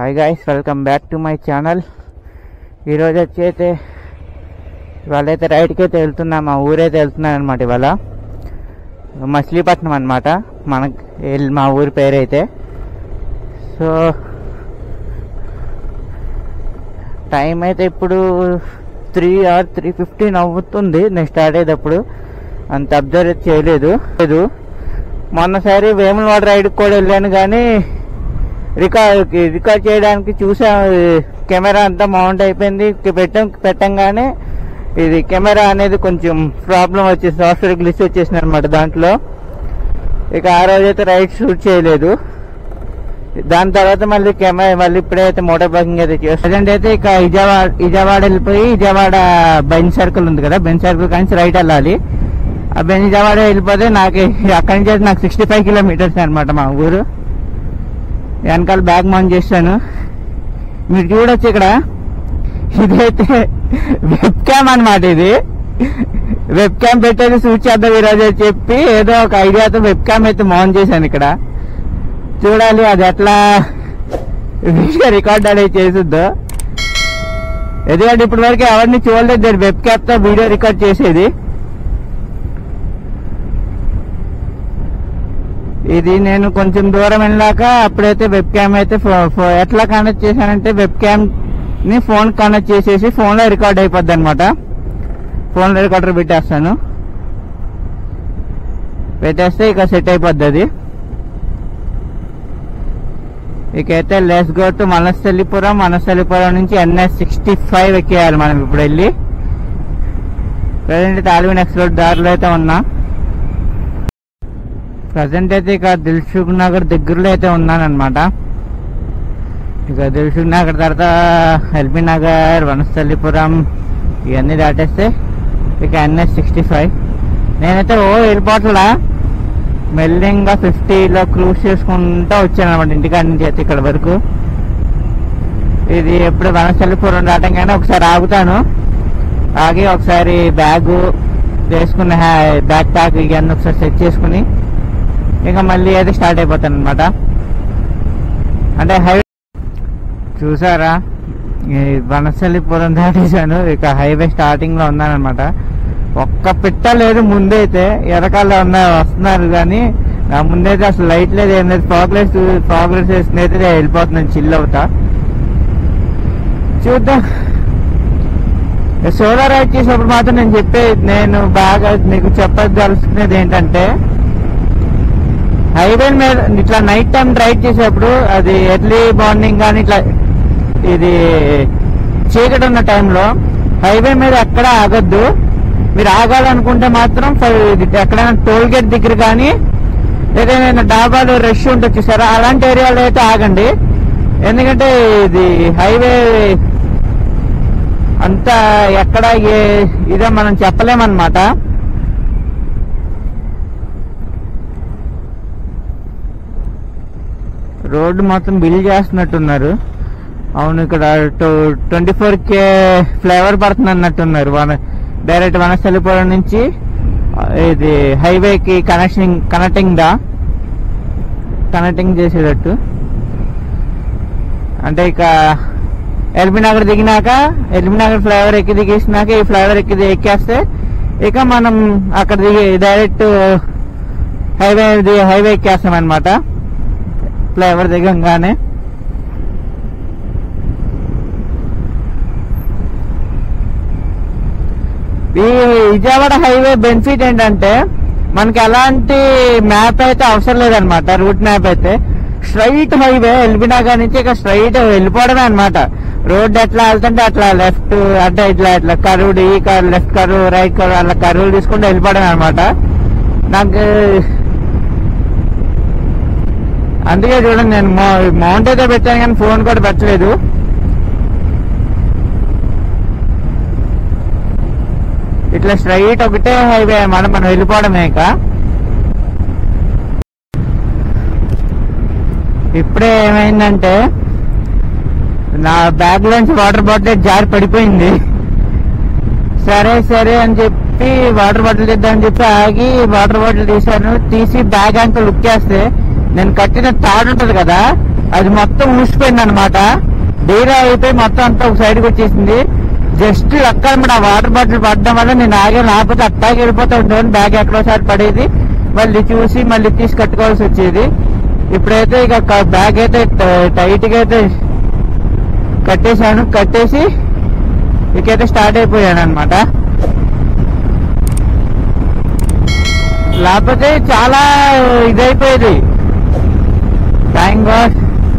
hi guys welcome back to my channel ఈరోజు వచ్చి అయితే ఇవాళ అయితే రైడ్కి అయితే వెళ్తున్నా మా ఊరైతే వెళ్తున్నాను అనమాట ఇవాళ మచిలీపట్నం అనమాట మనకి ఎల్- మా ఊరి పేరైతే సో టైం అయితే ఇప్పుడు త్రీ ఆర్ త్రీ ఫిఫ్టీన్ అవుతుంది నేను స్టార్ట్ అయ్యేటప్పుడు అంత అబ్జర్వ్ చేయలేదు లేదు మొన్నసారి వేములవాడ రైడ్కి కూడా వెళ్ళాను కానీ రికార్డ్ రికార్డ్ చేయడానికి చూసా కెమెరా అంతా మౌంట్ అయిపోయింది పెట్టాం పెట్టంగానే ఇది కెమెరా అనేది కొంచెం ప్రాబ్లం వచ్చేసి సాఫ్ట్వేర్ గ్లిచ్ వచ్చేసింది అనమాట దాంట్లో ఇక ఆ రోజైతే రైడ్ షూట్ చేయలేదు దాని తర్వాత మళ్ళీ కెమెరా మళ్ళీ ఇప్పుడైతే మోటార్ బైకింగ్ అయితే చేస్తాను ప్రజెంట్ అయితే ఇక విజయవాడ విజయవాడ వెళ్ళిపోయి విజయవాడ బెంచ్ సర్కిల్ ఉంది కదా బెంచ్ సర్కిల్ కానీ రైట్ వెళ్ళాలి ఆ బెంచ్ విజయవాడ వెళ్ళిపోతే నాకు అక్కడి నుంచి అయితే నాకు సిక్స్టీ ఫైవ్ కిలోమీటర్స్ అనమాట మా ఊరు వెనకాల బ్యాగ్ మౌంట్ చేశాను మీరు చూడొచ్చు ఇక్కడ ఇదైతే వెబ్ క్యామ్ అనమాట ఇది వెబ్ క్యామ్ పెట్టేది షూట్ చేద్దాం ఈరోజు అని చెప్పి ఏదో ఒక ఐడియాతో వెబ్ క్యామ్ అయితే మౌంట్ చేశాను ఇక్కడ చూడాలి అది ఎట్లా వీడియో రికార్డ్ అనేది చేసిద్దో ఎందుకంటే ఇప్పటి వరకు ఎవరిని చూడలేదు నేను వెబ్ క్యాప్ తో వీడియో రికార్డ్ చేసేది ఇది నేను కొంచెం దూరం వెళ్ళాక అప్పుడైతే వెబ్ క్యామ్ అయితే ఫో- ఫో- ఎట్లా కనెక్ట్ చేశానంటే వెబ్ క్యామ్ ని ఫోన్ కనెక్ట్ చేసేసి ఫోన్ లో రికార్డ్ అయిపోద్ది అనమాట ఫోన్ లో రికార్డర్ పెట్టేస్తాను పెట్టేస్తే ఇక సెట్ అయిపోద్ది అది ఇకైతే let's go to Manasthalipuram Manasthalipuram నుంచి ఎన్ఎస్ సిక్స్టీ ఫైవ్ ఎక్కేయాలి మనం ఇప్పుడు వెళ్ళి ప్రజెంట్ తాలిబిన్ ఎక్స్ రోడ్ దారిలో అయితే ఉన్నా ప్రజెంట్ అయితే ఇక దిల్సుఖ్ నగర్ దగ్గరలో అయితే ఉన్నాను అనమాట ఇక దిల్సుఖ్ నగర్ తర్వాత ఎల్బీ నగర్ వనస్థలిపురం ఇవన్నీ దాటేస్తే ఇక ఎన్ఎస్ సిక్స్టీ ఫైవ్ నేనైతే ఓ ఎయిర్పోర్ట్లా మెల్లింగా ఫిఫ్టీలో క్రూజ్ చేసుకుంటూ వచ్చాను అనమాట ఇంటికాడ నుంచి అయితే ఇక్కడ వరకు ఇది ఎప్పుడు వనస్థలిపురం దాటంగానే ఒకసారి ఆగుతాను ఆగి ఒకసారి బ్యాగు వేసుకున్న బ్యాగ్ ప్యాక్ ఇవన్నీ ఒకసారి సెట్ చేసుకుని ఇంకా మళ్ళీ అయితే స్టార్ట్ అయిపోతాను అనమాట అంటే హైవే చూసారా ఈ వనస్థలిపురం దాటేశాను ఇక హైవే స్టార్టింగ్ లో ఉన్నానమాట ఒక్క పిట్ట లేదు ముందైతే ఎరకాల్లో ఉన్న వస్తున్నారు కానీ నా ముందైతే అసలు లైట్ లేదు ఏం లేదు ప్రోగ్రెస్ ప్రోగ్రెస్ చేసినైతే వెళ్ళిపోతున్నాను చిల్ అవుతా చూద్దాం సోలార్ రైడ్ చేసినప్పుడు మాత్రం నేను చెప్పే నేను బాగా మీకు చెప్పదలుచుకునేది ఏంటంటే హైవే మీద ఇట్లా నైట్ టైం డ్రైవ్ చేసేప్పుడు అది ఎర్లీ మార్నింగ్ కానీ ఇట్లా ఇది చీకటి ఉన్న టైంలో హైవే మీద ఎక్కడ ఆగొద్దు మీరు ఆగాలనుకుంటే మాత్రం ఫ- ఇది ఎక్కడైనా టోల్ గేట్ దగ్గర కానీ ఏదైనా డాబాలు రష్ ఉంటుంది చూసారా అలాంటి ఏరియాలో అయితే ఆగండి ఎందుకంటే ఇది హైవే అంతా ఎక్కడ ఏ ఇదో మనం చెప్పలేమన్నమాట రోడ్డు మొత్తం బిల్ చేస్తున్నట్టున్నారు అవును ఇక్కడ ట్వంటీ ఫోర్ కే ఫ్లేవర్ పడుతుంది అన్నట్టున్నారు వన డైరెక్ట్ వనస్థలిపురం నుంచి ఆ, ఇది హైవేకి కనెక్షన్ కనెక్టింగ్ దా కనెక్టింగ్ చేసేటట్టు అంటే ఇక ఎల్బీ నగర్ దిగినాక ఎల్బీ నగర్ ఫ్లైఓవర్ ఎక్కి దిగేసినాక ఈ ఫ్లైఓవర్ ఎక్కి ది- ఎక్కేస్తే ఇక మనం అక్కడ దిగి డైరెక్ట్ హైవే ది- హైవే ఎక్కేస్తాం అనమాట ఫ్లైఓవర్ దిగంగానే ఈ విజయవాడ హైవే బెనిఫిట్ ఏంటంటే మనకి ఎలాంటి మ్యాప్ అయితే అవసరం లేదనమాట రూట్ మ్యాప్ అయితే స్ట్రైట్ హైవే ఎల్బీ నగర్ నుంచి ఇక స్ట్రైట్ వెళ్ళిపోవడమే అనమాట రోడ్ ఎట్లా వెళ్తుంటే అట్లా లెఫ్ట్ అంటే ఇట్లా ఇట్లా కరువుడు ఈ కరు లెఫ్ట్ కరువు రైట్ కరువు అట్లా కరువులు తీసుకుంటూ వెళ్ళిపోవడమే అనమాట నాకు అందుకే చూడండి నేను మౌంట్ అయితే పెట్టాను కానీ ఫోన్ కూడా పెట్టలేదు ఇట్లా స్ట్రైట్ ఒకటే హైవే మనం మనం వెళ్ళిపోవడమే ఇక ఇప్పుడే ఏమైందంటే నా బ్యాగ్ లోంచి వాటర్ బాటిల్ జారి పడిపోయింది సరే సరే అని చెప్పి వాటర్ బాటిల్ తెద్దామని చెప్పి ఆగి వాటర్ బాటిల్ తీసాను తీసి బ్యాగ్ అంతా లుక్ చేస్తే నేను కట్టిన తాడు ఉంటది కదా అది మొత్తం ఊసిపోయింది అనమాట డీరా అయిపోయి మొత్తం అంతా ఒక సైడ్కి వచ్చేసింది జస్ట్ అక్కడ ఆ వాటర్ బాటిల్ పడడం వల్ల నేను ఆగే లేకపోతే అట్టాగి వెళ్ళిపోతా ఉండేవాడిని బ్యాగ్ ఎక్కడోసారి పడేది మళ్ళీ చూసి మళ్ళీ తీసి కట్టుకోవాల్సి వచ్చేది ఇప్పుడైతే ఇక క- బ్యాగ్ అయితే ట- టైట్ గా అయితే కట్టేశాను కట్టేసి ఇకైతే స్టార్ట్ అయిపోయాను అనమాట లేకపోతే చాలా ఇదైపోయేది థ్యాంక్ గాడ్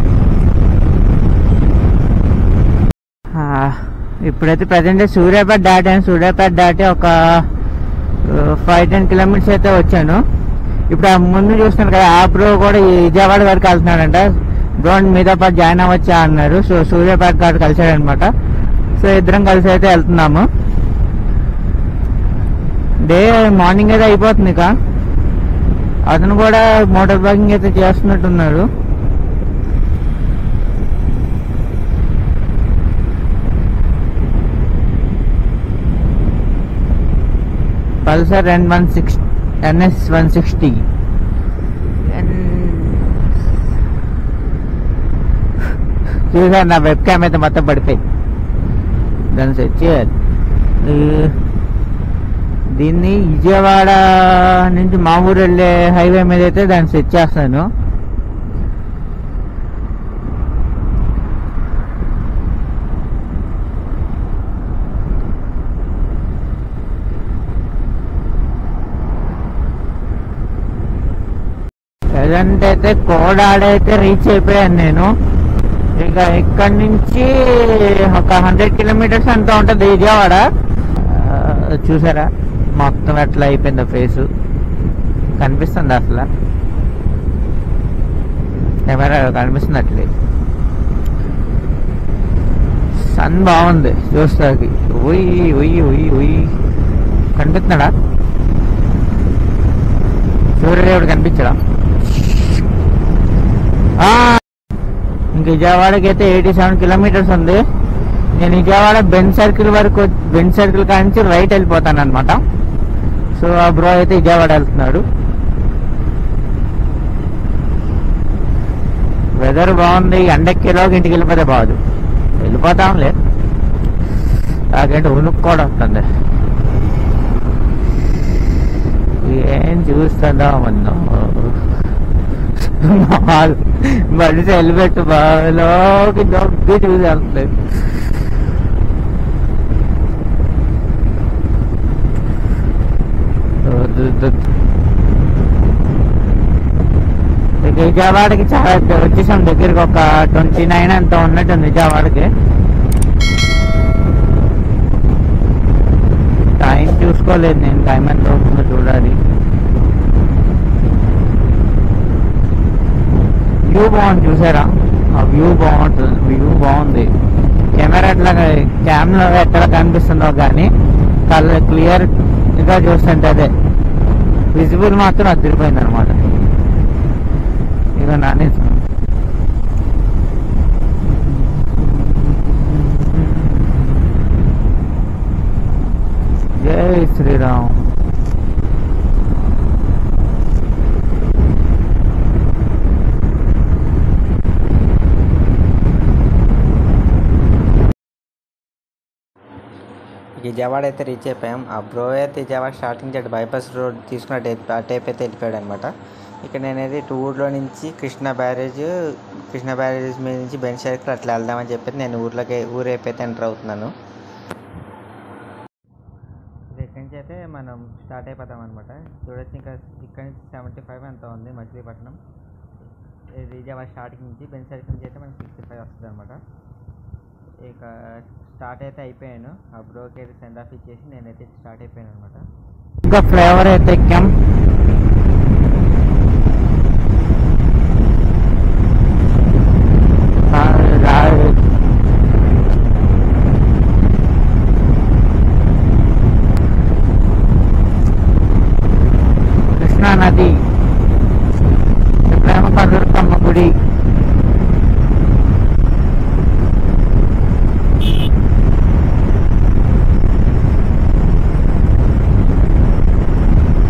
ఇప్పుడైతే ప్రజెంట్ సూర్యాపేట దాటాను సూర్యాపేట దాటి ఒక ఫైవ్ టెన్ కిలోమీటర్స్ అయితే వచ్చాను ఇప్పుడు ఆ ముందు చూస్తున్నాను కదా ఆ బ్రో కూడా ఈ విజయవాడ వరకు వెళ్తున్నాడంట డ్రోన్ మీద పాటు జాయిన్ అవ్వచ్చా అన్నారు సో సూర్యాపేట కాడ కలిసాడనమాట సో ఇద్దరం కలిసి అయితే వెళ్తున్నాము డే మార్నింగ్ అయితే అయిపోతుంది ఇక అతను కూడా మోటార్ బైకింగ్ అయితే చేస్తున్నట్టున్నాడు Pulsar N one six NS one sixty చూసారు నా వెబ్ క్యామ్ అయితే మొత్తం పడిపోయి దాన్ని సెట్ చేయాలి ఈ దీన్ని విజయవాడ నుంచి మా ఊరు వెళ్ళే హైవే మీద అయితే దాన్ని సెట్ చేస్తాను ప్రజెంట్ అయితే కోడాడైతే రీచ్ అయిపోయాను నేను ఇక ఇక్కడి నుంచి ఒక హండ్రెడ్ కిలోమీటర్స్ ఎంత ఉంటుంది విజయవాడ ఆ, చూసారా మొత్తం ఎట్లా అయిపోయిందో ఫేస్ కనిపిస్తుంది అసలు కెమెరా కనిపిస్తుంది అట్లే సన్ బాగుంది చూస్తాకి ఉయ్యి ఉయ్యి ఉయ్యి ఉయ్యి కనిపిస్తున్నాడా సూర్యదేవుడు కనిపించడా ఆ, ఇంక విజయవాడకి అయితే ఎయిటీ సెవెన్ కిలోమీటర్స్ ఉంది నేను విజయవాడ బెన్ సర్కిల్ వరకు బెన్ సర్కిల్ కాడ నుంచి రైట్ వెళ్ళిపోతాను అనమాట సో ఆ బ్రో అయితే విజయవాడ వెళ్తున్నాడు వెదర్ బాగుంది ఎండెక్కేలోకి ఇంటికి వెళ్ళిపోతే బాగుంది వెళ్ళిపోతాంలే నాకంటే ఉనుకు కూడా వస్తుంది ఏం చూస్తుందా మన్నో మనిషి హెల్మెట్ బాలోకి నొక్కి చూసి వెళ్తలేదు ఇక విజయవాడకి చాలా వచ్చేసాం దగ్గరికి ఒక ట్వంటీ నైన్ అంత ఉన్నట్టు విజయవాడకి టైం చూసుకోలేదు నేను టైం ఎంత అవుతుందో చూడాలి వ్యూ బాగుంది చూసారా ఆ వ్యూ బాగుంటుంది వ్యూ బాగుంది కెమెరా ఎట్లా క్యామ్లో ఎట్లా కనిపిస్తుందో కానీ కలర్ క్లియర్ గా చూస్తుంటే అదే విజిబుల్ మాత్రం అదిరిపోయింది అనమాట ఇక నాని జై శ్రీరామ్ విజయవాడ అయితే రీచ్ అయిపోయాం ఆ బ్రో అయితే విజయవాడ స్టార్టింగ్ చేసి బైపాస్ రోడ్ తీసుకున్న టేప్ ఆ టేప్ అయితే వెళ్ళిపోయాడు అనమాట ఇక్కడ నేనైతే ఇటు ఊర్లో నుంచి కృష్ణా బ్యారేజ్ కృష్ణా బ్యారేజ్ మీద నుంచి బెంచ్ సర్కిల్ అట్లా వెళ్దామని చెప్పి నేను ఊర్లోకి ఊరేపు అయితే ఎంటర్ అవుతున్నాను ఇక్కడి నుంచి అయితే మనం స్టార్ట్ అయిపోతాం అనమాట చూడొచ్చు ఇంకా ఇక్కడ నుంచి సెవెంటీ ఫైవ్ ఎంత ఉంది మచిలీపట్నం ఇది విజయవాడ స్టార్టింగ్ నుంచి బెంచ్ సర్కిల్ నుంచి అయితే మనకి సిక్స్టీ ఫైవ్ వస్తుంది అనమాట ఇక స్టార్ట్ అయితే అయిపోయాను ఆ బ్రోకి అయితే సెండ్ ఆఫ్ ఇచ్చేసి నేనైతే స్టార్ట్ అయిపోయాను అనమాట ఇంకా ఫ్లేవర్ అయితే ఎక్కాం ఆ, రా- కృష్ణా నది ప్రేమ కదురుతమ్మ గుడి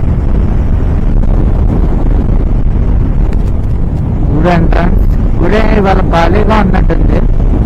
గుడి ఎంట్రన్స్ గుడి ఇవాళ ఖాళీగా ఉన్నట్టుంది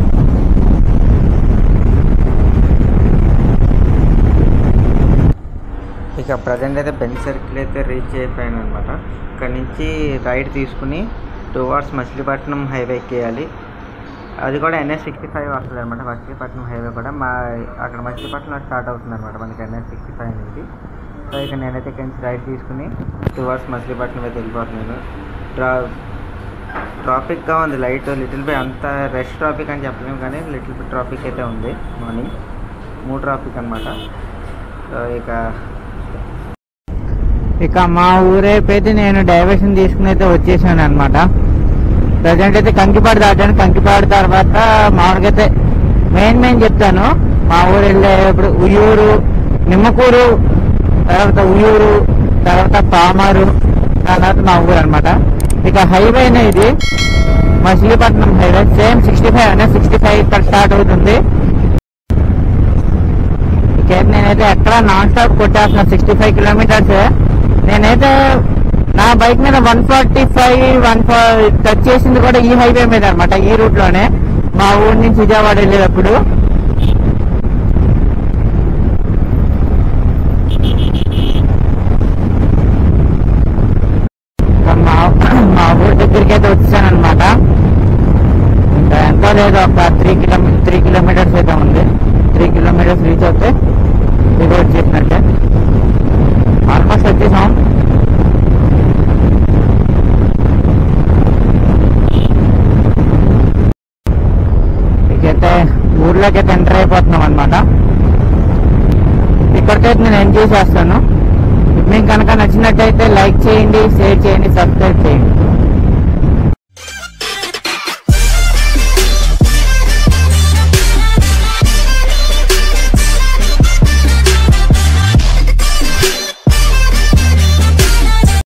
ఇక ప్రజెంట్ అయితే బెంచ్ సర్కిల్ అయితే రీచ్ అయిపోయాను అనమాట ఇక్కడ నుంచి రైట్ తీసుకుని టూ అవర్స్ మచిలీపట్నం హైవే ఎక్కేయాలి అది కూడా ఎన్ఎస్ సిక్స్టీ ఫైవ్ వస్తుంది అనమాట మచిలీపట్నం హైవే కూడా మా అక్కడ మచిలీపట్నంలో స్టార్ట్ అవుతుంది అనమాట మనకి ఎన్ఎస్ సిక్స్టీ ఫైవ్ నుంచి సో ఇక నేనైతే ఇక్కడి నుంచి రైట్ తీసుకుని టూ అవర్స్ మచిలీపట్నం అయితే వెళ్ళిపోతున్నాను ట్రా ట్రాఫిక్గా ఉంది లైట్ లిటిల్ బై అంత రష్ ట్రాఫిక్ అని చెప్పలేము కానీ లిటిల్ బిట్ ట్రాఫిక్ అయితే ఉంది మార్నింగ్ మూడు ట్రాఫిక్ అనమాట సో ఇక ఇక మా ఊరైపు అయితే నేను డైవర్షన్ తీసుకుని అయితే వచ్చేసాను అనమాట ప్రజెంట్ అయితే కంకిపాడు దాటాను కంకిపాడు తర్వాత మామూలుగా అయితే మెయిన్ మెయిన్ చెప్తాను మా ఊరు వెళ్ళేటప్పుడు ఉయ్యూరు నిమ్మకూరు తర్వాత ఉయ్యూరు తర్వాత పామారు తర్వాత మా ఊరు అనమాట ఇక హైవేనే ఇది Machilipatnam highway same sixty five అనే సిక్స్టీ ఫైవ్ ఇక్కడ స్టార్ట్ అవుతుంది ఇక నేనైతే ఎక్కడ నాన్ స్టాప్ కొట్టేస్తున్నా సిక్స్టీ ఫైవ్ కిలోమీటర్స్ నేనైతే నా బైక్ మీద one forty five one touch చేసింది కూడా ఈ హైవే మీద అనమాట ఈ రూట్ లోనే మా ఊరు నుంచి విజయవాడ వెళ్ళేటప్పుడు ఇంకా మా మా ఊరు దగ్గరికి అయితే వచ్చాను అనమాట ఇంకా ఎంతో లేదు ఒక త్రీ కిలోమీ త్రీ కిలోమీటర్స్ అయితే ఉంది త్రీ కిలోమీటర్స్ రీచ్ అవుతే ఇది వచ్చేసినట్టే ఆల్మోస్ట్ వచ్చేసాం ఇకైతే ఊర్లోకి అయితే ఎంటర్ అయిపోతున్నాం అనమాట ఇక్కడికైతే నేను ఎంజాయ్ చేస్తాను మీకు కనుక నచ్చినట్టయితే లైక్ చేయండి షేర్ చేయండి సబ్స్క్రైబ్ చేయండి